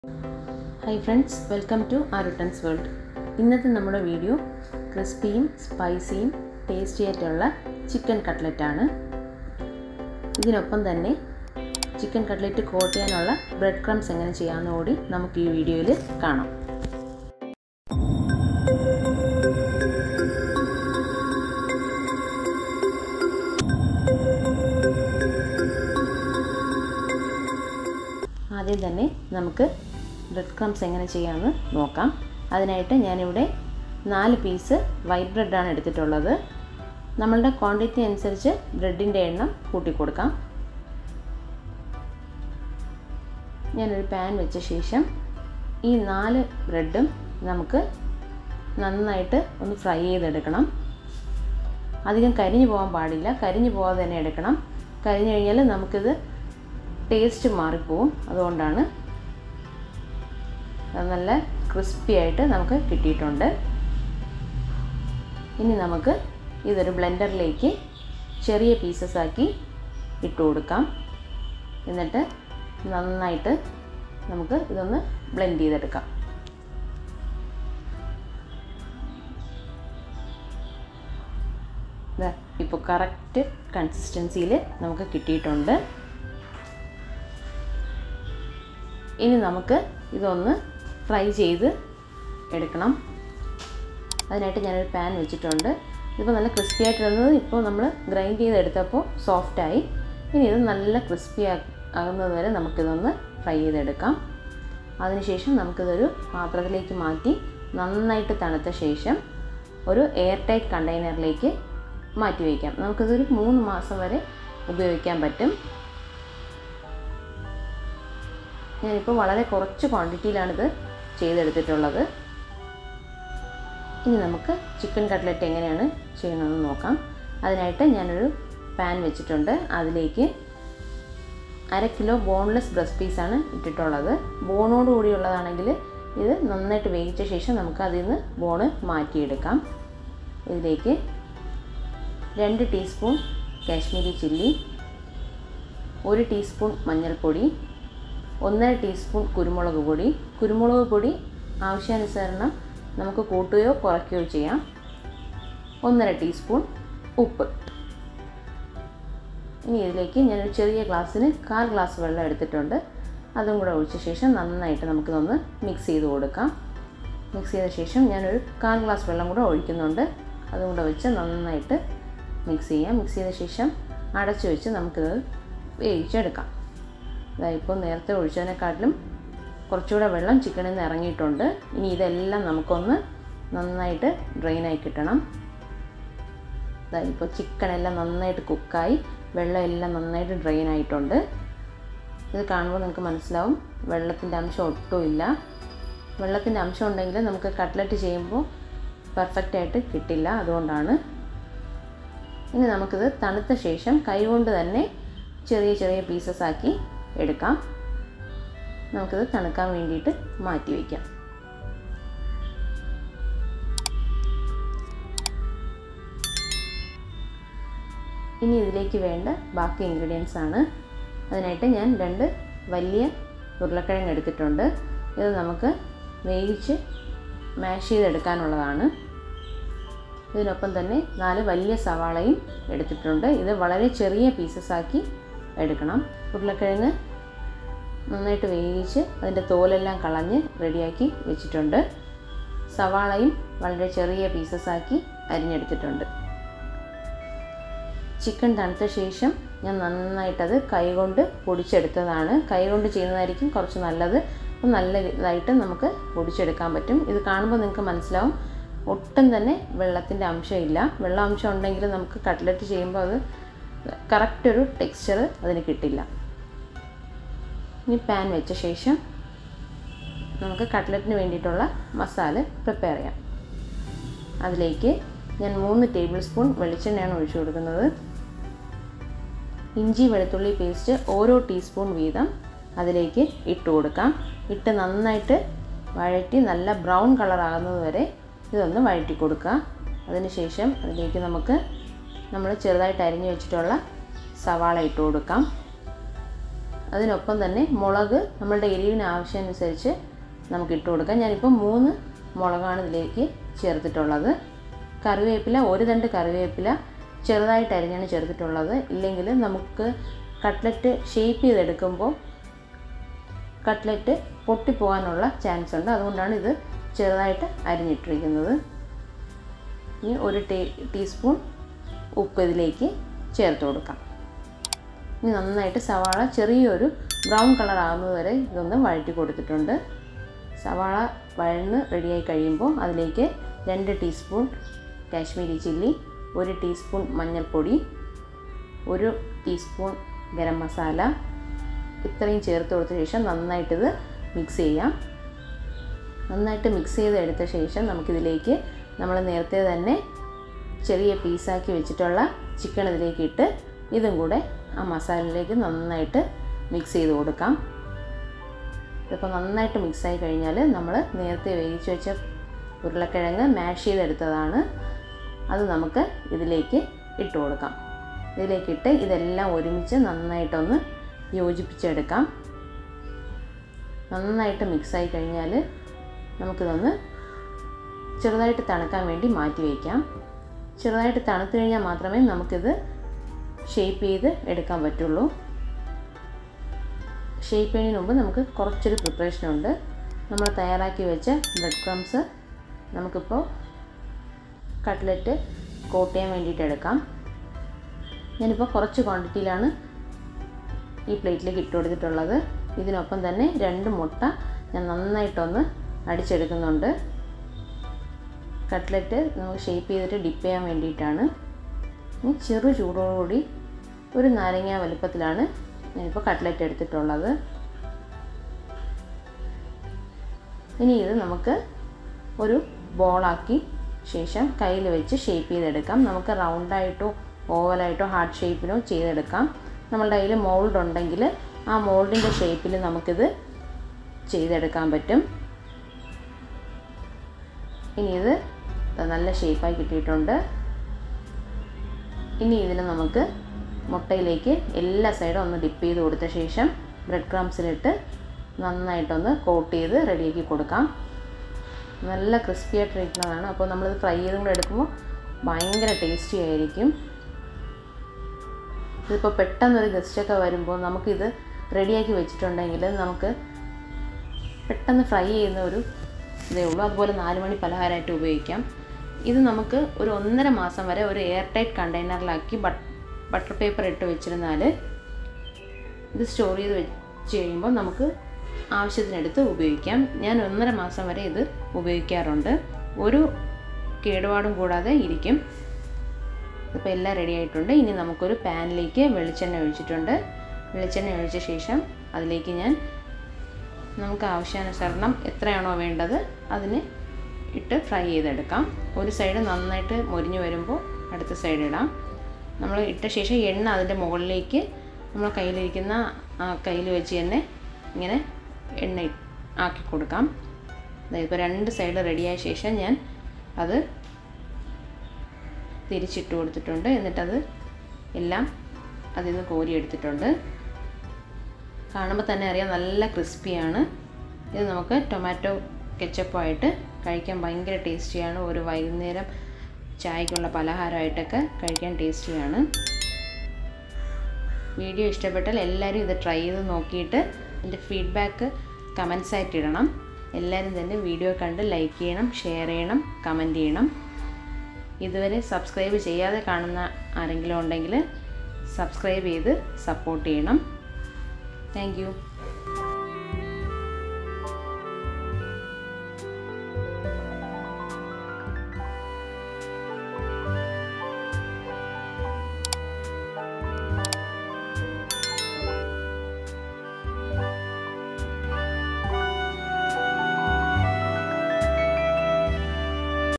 hi friends welcome to ആരുട്ടൻസ് world ഇന്നത്തെ നമ്മുടെ വീഡിയോ ക്രിസ്പിയും സ്പൈസിയും ടേസ്റ്റി ആയിട്ടുള്ള ചിക്കൻ കട്ട്ലറ്റാണ് ഇതിനൊപ്പം തന്നെ ചിക്കൻ കട്ട്ലറ്റ് കോട്ട് ചെയ്യാനുള്ള ബ്രെഡ് ക്രംസ് എങ്ങനെ ചെയ്യാമെന്ന് കൂടി നമുക്ക് ഈ വീഡിയോയിൽ കാണാം ആദ്യം തന്നെ നമുക്ക് ബ്രെഡ് ക്രംസ് എങ്ങനെ ചെയ്യാമെന്ന് നോക്കാം അതിനായിട്ട് ഞാനിവിടെ നാല് പീസ് വൈറ്റ് ബ്രെഡാണ് എടുത്തിട്ടുള്ളത് നമ്മളുടെ ക്വാണ്ടിറ്റി അനുസരിച്ച് ബ്രെഡിൻ്റെ എണ്ണം കൂട്ടി കൊടുക്കാം ഞാനൊരു പാൻ വെച്ച ശേഷം ഈ നാല് ബ്രെഡും നമുക്ക് നന്നായിട്ട് ഒന്ന് ഫ്രൈ ചെയ്തെടുക്കണം അധികം കരിഞ്ഞു പോകാൻ പാടില്ല കരിഞ്ഞു പോകാതെ തന്നെ എടുക്കണം കരിഞ്ഞു കഴിഞ്ഞാൽ നമുക്കിത് ടേസ്റ്റ് മാറിപ്പോവും അതുകൊണ്ടാണ് നല്ല ക്രിസ്പി ആയിട്ട് നമുക്ക് കിട്ടിയിട്ടുണ്ട് ഇനി നമുക്ക് ഇതൊരു ബ്ലെൻഡറിലേക്ക് ചെറിയ പീസസ് ആക്കി ഇട്ട് കൊടുക്കാം എന്നിട്ട് നന്നായിട്ട് നമുക്ക് ഇതൊന്ന് ബ്ലെൻഡ് ചെയ്തെടുക്കാം ഇപ്പോൾ കറക്റ്റ് കൺസിസ്റ്റൻസിയിൽ നമുക്ക് കിട്ടിയിട്ടുണ്ട് ഇനി നമുക്ക് ഇതൊന്ന് ഫ്രൈ ചെയ്ത് എടുക്കണം അതിനായിട്ട് ഞാനൊരു പാൻ വെച്ചിട്ടുണ്ട് ഇതിപ്പോൾ നല്ല ക്രിസ്പി ആയിട്ടിരുന്നത് ഇപ്പോൾ നമ്മൾ ഗ്രൈൻഡ് ചെയ്തെടുത്തപ്പോൾ സോഫ്റ്റായി ഇനി ഇത് നല്ല ക്രിസ്പി ആകുന്നത് വരെ നമുക്കിതൊന്ന് ഫ്രൈ ചെയ്തെടുക്കാം അതിനുശേഷം നമുക്കിതൊരു പാത്രത്തിലേക്ക് മാറ്റി നന്നായിട്ട് തണുത്ത ശേഷം ഒരു എയർ ടൈറ്റ് കണ്ടെയ്നറിലേക്ക് മാറ്റി വയ്ക്കാം നമുക്കിതൊരു മൂന്ന് മാസം വരെ ഉപയോഗിക്കാൻ പറ്റും ഞാനിപ്പോൾ വളരെ കുറച്ച് ക്വാണ്ടിറ്റിയിലാണിത് ചെയ്തെടുത്തിട്ടുള്ളത് ഇനി നമുക്ക് ചിക്കൻ കട്ട്ലറ്റ് എങ്ങനെയാണ് ചെയ്യുന്നതെന്ന് നോക്കാം അതിനായിട്ട് ഞാനൊരു പാൻ വെച്ചിട്ടുണ്ട് അതിലേക്ക് അര കിലോ ബോൺലെസ് ബ്രസ്റ്റ് പീസാണ് ഇട്ടിട്ടുള്ളത് ബോണോട് കൂടിയുള്ളതാണെങ്കിൽ ഇത് നന്നായിട്ട് വേവിച്ച ശേഷം നമുക്ക് അതിൽ നിന്ന് ബോണ് മാറ്റിയെടുക്കാം ഇതിലേക്ക് രണ്ട് ടീസ്പൂൺ കാശ്മീരി ചില്ലി ഒരു ടീസ്പൂൺ മഞ്ഞൾപ്പൊടി ഒന്നര ടീസ്പൂൺ കുരുമുളക് പൊടി കുരുമുളക് പൊടി ആവശ്യാനുസരണം നമുക്ക് കൂട്ടുകയോ കുറയ്ക്കുകയോ ചെയ്യാം ഒന്നര ടീസ്പൂൺ ഉപ്പ് ഇനി ഇതിലേക്ക് ഞാനൊരു ചെറിയ ഗ്ലാസ്സിന് കാൽ ഗ്ലാസ് വെള്ളം എടുത്തിട്ടുണ്ട് അതും കൂടെ ഒഴിച്ച ശേഷം നന്നായിട്ട് നമുക്കിതൊന്ന് മിക്സ് ചെയ്ത് കൊടുക്കാം മിക്സ് ചെയ്ത ശേഷം ഞാനൊരു കാൽ ഗ്ലാസ് വെള്ളം കൂടെ ഒഴിക്കുന്നുണ്ട് അതും കൂടെ വെച്ച് നന്നായിട്ട് മിക്സ് ചെയ്യാം മിക്സ് ചെയ്ത ശേഷം അടച്ചു വെച്ച് നമുക്കിത് വേവിച്ചെടുക്കാം ഇപ്പോൾ നേരത്തെ ഒഴിച്ചതിനെക്കാട്ടിലും കുറച്ചുകൂടെ വെള്ളം ചിക്കനിൽ നിന്ന് ഇറങ്ങിയിട്ടുണ്ട് ഇനി ഇതെല്ലാം നമുക്കൊന്ന് നന്നായിട്ട് ഡ്രെയിനായി കിട്ടണം ഇപ്പോൾ ചിക്കനെല്ലാം നന്നായിട്ട് കുക്കായി വെള്ളം എല്ലാം നന്നായിട്ട് ഡ്രെയിൻ ആയിട്ടുണ്ട് ഇത് കാണുമ്പോൾ നിങ്ങൾക്ക് മനസ്സിലാവും വെള്ളത്തിൻ്റെ അംശം ഒട്ടുമില്ല വെള്ളത്തിൻ്റെ അംശം ഉണ്ടെങ്കിൽ നമുക്ക് കട്ട്ലറ്റ് ചെയ്യുമ്പോൾ പെർഫെക്റ്റ് ആയിട്ട് കിട്ടില്ല അതുകൊണ്ടാണ് ഇനി നമുക്കിത് തണുത്ത ശേഷം കൈകൊണ്ട് തന്നെ ചെറിയ ചെറിയ പീസസ് ആക്കി എടുക്കാം നമുക്കിത് തണുക്കാൻ വേണ്ടിയിട്ട് മാറ്റി വയ്ക്കാം ഇനി ഇതിലേക്ക് വേണ്ട ബാക്കി ഇൻഗ്രീഡിയൻസ് ആണ് അതിനായിട്ട് ഞാൻ രണ്ട് വലിയ ഉരുളക്കിഴങ്ങ് എടുത്തിട്ടുണ്ട് ഇത് നമുക്ക് വേവിച്ച് മാഷ് ചെയ്തെടുക്കാനുള്ളതാണ് ഇതിനൊപ്പം തന്നെ നാല് വലിയ സവാളയും എടുത്തിട്ടുണ്ട് ഇത് വളരെ ചെറിയ പീസസ് ആക്കി എടുക്കണം ഉരുളക്കിഴങ്ങ് നന്നായിട്ട് വേവിച്ച് അതിൻ്റെ തോലെല്ലാം കളഞ്ഞ് റെഡിയാക്കി വെച്ചിട്ടുണ്ട് സവാളയും വളരെ ചെറിയ പീസസ് ആക്കി അരിഞ്ഞെടുത്തിട്ടുണ്ട് ചിക്കൻ തണുത്ത ശേഷം ഞാൻ നന്നായിട്ടത് കൈകൊണ്ട് പൊടിച്ചെടുത്തതാണ് കൈകൊണ്ട് ചെയ്യുന്നതായിരിക്കും കുറച്ച് നല്ലത് അപ്പം നല്ല ഇതായിട്ട് നമുക്ക് പൊടിച്ചെടുക്കാൻ പറ്റും ഇത് കാണുമ്പോൾ നിങ്ങൾക്ക് മനസ്സിലാവും ഒട്ടും തന്നെ വെള്ളത്തിൻ്റെ അംശമില്ല വെള്ളം അംശം ഉണ്ടെങ്കിൽ നമുക്ക് കട്ട്ലറ്റ് ചെയ്യുമ്പോൾ അത് കറക്റ്റ് ഒരു ടെക്സ്ചർ അതിന് കിട്ടില്ല ഇനി പാൻ വെച്ച ശേഷം നമുക്ക് കട്ട്ലറ്റിന് വേണ്ടിയിട്ടുള്ള മസാല പ്രിപ്പയർ ചെയ്യാം അതിലേക്ക് ഞാൻ മൂന്ന് ടേബിൾ സ്പൂൺ വെളിച്ചെണ്ണയാണ് ഒഴിച്ചു കൊടുക്കുന്നത് ഇഞ്ചി വെളുത്തുള്ളി പേസ്റ്റ് ഓരോ ടീസ്പൂൺ വീതം അതിലേക്ക് ഇട്ട് കൊടുക്കാം ഇട്ട് നന്നായിട്ട് വഴറ്റി നല്ല ബ്രൗൺ കളർ ആകുന്നത് വരെ ഇതൊന്ന് വഴറ്റി കൊടുക്കുക അതിനുശേഷം അതിലേക്ക് നമുക്ക് നമ്മൾ ചെറുതായിട്ട് അരിഞ്ഞു വെച്ചിട്ടുള്ള സവാള ഇട്ട് കൊടുക്കാം അതിനൊപ്പം തന്നെ മുളക് നമ്മളുടെ എരിവിന് ആവശ്യമനുസരിച്ച് നമുക്ക് ഇട്ട് കൊടുക്കാം ഞാനിപ്പോൾ മൂന്ന് മുളകാണ് ഇതിലേക്ക് ചേർത്തിട്ടുള്ളത് കറിവേപ്പില ഒരു തണ്ട് കറിവേപ്പില ചെറുതായിട്ട് അരിഞ്ഞാണ് ചേർത്തിട്ടുള്ളത് ഇല്ലെങ്കിൽ നമുക്ക് കട്ട്ലറ്റ് ഷേപ്പ് ചെയ്തെടുക്കുമ്പോൾ കട്ട്ലറ്റ് പൊട്ടിപ്പോകാനുള്ള ചാൻസ് ഉണ്ട് അതുകൊണ്ടാണ് ഇത് ചെറുതായിട്ട് അരിഞ്ഞിട്ടിരിക്കുന്നത് ഇനി ഒരു ടീ ടീസ്പൂൺ ഉപ്പ് ഇതിലേക്ക് ചേർത്ത് കൊടുക്കാം ഇനി നന്നായിട്ട് സവാള ചെറിയൊരു ബ്രൗൺ കളർ ആകുന്നത് വരെ ഇതൊന്ന് വഴറ്റി കൊടുത്തിട്ടുണ്ട് സവാള വഴന്ന് റെഡിയായി കഴിയുമ്പോൾ അതിലേക്ക് രണ്ട് ടീസ്പൂൺ കാശ്മീരി ചില്ലി ഒരു ടീസ്പൂൺ മഞ്ഞൾപ്പൊടി ഒരു ടീസ്പൂൺ ഗരം മസാല ഇത്രയും ചേർത്ത് കൊടുത്ത ശേഷം നന്നായിട്ടിത് മിക്സ് ചെയ്യാം നന്നായിട്ട് മിക്സ് ചെയ്ത് എടുത്ത ശേഷം നമുക്കിതിലേക്ക് നമ്മൾ നേരത്തെ തന്നെ ചെറിയ പീസാക്കി വെച്ചിട്ടുള്ള ചിക്കൻ ഇതിലേക്ക് ഇട്ട് ഇതും കൂടെ ആ മസാലയിലേക്ക് നന്നായിട്ട് മിക്സ് ചെയ്ത് കൊടുക്കാം ഇതിപ്പോൾ നന്നായിട്ട് മിക്സായി കഴിഞ്ഞാൽ നമ്മൾ നേരത്തെ വേവിച്ച് വെച്ച ഉരുളക്കിഴങ്ങ് മാഷ് ചെയ്തെടുത്തതാണ് അത് നമുക്ക് ഇതിലേക്ക് ഇട്ട് കൊടുക്കാം ഇതിലേക്കിട്ട് ഇതെല്ലാം ഒരുമിച്ച് നന്നായിട്ടൊന്ന് യോജിപ്പിച്ചെടുക്കാം നന്നായിട്ട് മിക്സായി കഴിഞ്ഞാൽ നമുക്കിതൊന്ന് ചെറുതായിട്ട് തണുക്കാൻ വേണ്ടി മാറ്റി വയ്ക്കാം ചെറുതായിട്ട് തണുത്ത് കഴിഞ്ഞാൽ മാത്രമേ നമുക്കിത് ഷേപ്പ് ചെയ്ത് എടുക്കാൻ പറ്റുള്ളൂ ഷേപ്പ് ചെയ്യുന്നതിന് മുമ്പ് നമുക്ക് കുറച്ചൊരു പ്രിപ്പറേഷൻ ഉണ്ട് നമ്മൾ തയ്യാറാക്കി വെച്ച ബ്രെഡ് ക്രംസ് നമുക്കിപ്പോൾ കട്ട്ലറ്റ് കോട്ട് ചെയ്യാൻ വേണ്ടിയിട്ട് എടുക്കാം ഞാനിപ്പോൾ കുറച്ച് ക്വാണ്ടിറ്റിയിലാണ് ഈ പ്ലേറ്റിലേക്ക് ഇട്ട് കൊടുത്തിട്ടുള്ളത് ഇതിനൊപ്പം തന്നെ രണ്ട് മുട്ട ഞാൻ നന്നായിട്ടൊന്ന് അടിച്ചെടുക്കുന്നുണ്ട് കട്ട്ലറ്റ് നമുക്ക് ഷേപ്പ് ചെയ്തിട്ട് ഡിപ്പ് ചെയ്യാൻ വേണ്ടിയിട്ടാണ് ഇനി ചെറു ചൂടോടുകൂടി ഒരു നാരങ്ങ വലുപ്പത്തിലാണ് ഞാനിപ്പോൾ കട്ട്ലറ്റ് എടുത്തിട്ടുള്ളത് ഇനി ഇത് നമുക്ക് ഒരു ബോളാക്കി ശേഷം കയ്യിൽ വെച്ച് ഷേപ്പ് ചെയ്തെടുക്കാം നമുക്ക് റൗണ്ടായിട്ടോ ഓവലായിട്ടോ ഹാർട്ട് ഷേപ്പിലോ ചെയ്തെടുക്കാം നമ്മളുടെ കയ്യിൽ മോൾഡ് ഉണ്ടെങ്കിൽ ആ മോൾഡിൻ്റെ ഷേപ്പിൽ നമുക്കിത് ചെയ്തെടുക്കാൻ പറ്റും ഇനി ഇത് നല്ല ഷേപ്പായി കിട്ടിയിട്ടുണ്ട് ഇനി ഇതിൽ നമുക്ക് മുട്ടയിലേക്ക് എല്ലാ സൈഡും ഒന്ന് ഡിപ്പ് ചെയ്ത് കൊടുത്ത ശേഷം ബ്രെഡ് ക്രംസിലിട്ട് നന്നായിട്ടൊന്ന് കോട്ട് ചെയ്ത് റെഡിയാക്കി കൊടുക്കാം നല്ല ക്രിസ്പി ആയിട്ട് ഇരിക്കുന്നതാണ് അപ്പോൾ നമ്മളിത് ഫ്രൈ ചെയ്തും കൂടെ എടുക്കുമ്പോൾ ഭയങ്കര ടേസ്റ്റി ആയിരിക്കും ഇതിപ്പോൾ പെട്ടെന്നൊരു ഗസ്റ്റൊക്കെ വരുമ്പോൾ നമുക്കിത് റെഡിയാക്കി വെച്ചിട്ടുണ്ടെങ്കിൽ നമുക്ക് പെട്ടെന്ന് ഫ്രൈ ചെയ്യുന്ന ഒരു ഇതേ ഉള്ളൂ അതുപോലെ നാല് മണി പലഹാരമായിട്ട് ഉപയോഗിക്കാം ഇത് നമുക്ക് ഒരു ഒന്നര മാസം വരെ ഒരു എയർ ടൈറ്റ് കണ്ടെയ്നറിലാക്കി ബട്ടർ പേപ്പർ ഇട്ട് വെച്ചിരുന്നാൽ ഇത് സ്റ്റോർ ചെയ്ത് വെച്ച് കഴിയുമ്പോൾ നമുക്ക് ആവശ്യത്തിനെടുത്ത് ഉപയോഗിക്കാം ഞാൻ ഒന്നര മാസം വരെ ഇത് ഉപയോഗിക്കാറുണ്ട് ഒരു കേടുപാടും കൂടാതെ ഇരിക്കും ഇപ്പോൾ എല്ലാം റെഡി ആയിട്ടുണ്ട് ഇനി നമുക്കൊരു പാനിലേക്ക് വെളിച്ചെണ്ണ ഒഴിച്ചിട്ടുണ്ട് വെളിച്ചെണ്ണ ഒഴിച്ച ശേഷം അതിലേക്ക് ഞാൻ നമുക്ക് ആവശ്യാനുസരണം എത്രയാണോ വേണ്ടത് അതിന് ഇട്ട് ഫ്രൈ ചെയ്തെടുക്കാം ഒരു സൈഡ് നന്നായിട്ട് മൊരിഞ്ഞ് വരുമ്പോൾ അടുത്ത സൈഡ് ഇടാം നമ്മൾ ഇട്ട ശേഷം എണ്ണ അതിൻ്റെ മുകളിലേക്ക് നമ്മൾ കയ്യിലിരിക്കുന്ന കയ്യിൽ വെച്ച് തന്നെ ഇങ്ങനെ എണ്ണ ആക്കി കൊടുക്കാം ഇപ്പോൾ രണ്ട് സൈഡ് റെഡിയായ ശേഷം ഞാൻ അത് തിരിച്ചിട്ട് കൊടുത്തിട്ടുണ്ട് എന്നിട്ടത് എല്ലാം അതിൽ നിന്ന് കോരിയെടുത്തിട്ടുണ്ട് കാണുമ്പോൾ തന്നെ അറിയാം നല്ല ക്രിസ്പിയാണ് ഇത് നമുക്ക് ടൊമാറ്റോ കെച്ചപ്പുമായിട്ട് കഴിക്കാൻ ഭയങ്കര ടേസ്റ്റിയാണ് ഒരു വൈകുന്നേരം ചായക്കുള്ള പലഹാരമായിട്ടൊക്കെ കഴിക്കാൻ ടേസ്റ്റിയാണ് വീഡിയോ ഇഷ്ടപ്പെട്ടാൽ എല്ലാവരും ഇത് ട്രൈ ചെയ്ത് നോക്കിയിട്ട് എൻ്റെ ഫീഡ്ബാക്ക് കമൻസ് ആയിട്ട് ഇടണം എല്ലാവരും തന്നെ വീഡിയോ കണ്ട് ലൈക്ക് ചെയ്യണം ഷെയർ ചെയ്യണം കമൻറ്റ് ചെയ്യണം ഇതുവരെ സബ്സ്ക്രൈബ് ചെയ്യാതെ കാണുന്ന ആരെങ്കിലും ഉണ്ടെങ്കിൽ സബ്സ്ക്രൈബ് ചെയ്ത് സപ്പോർട്ട് ചെയ്യണം താങ്ക്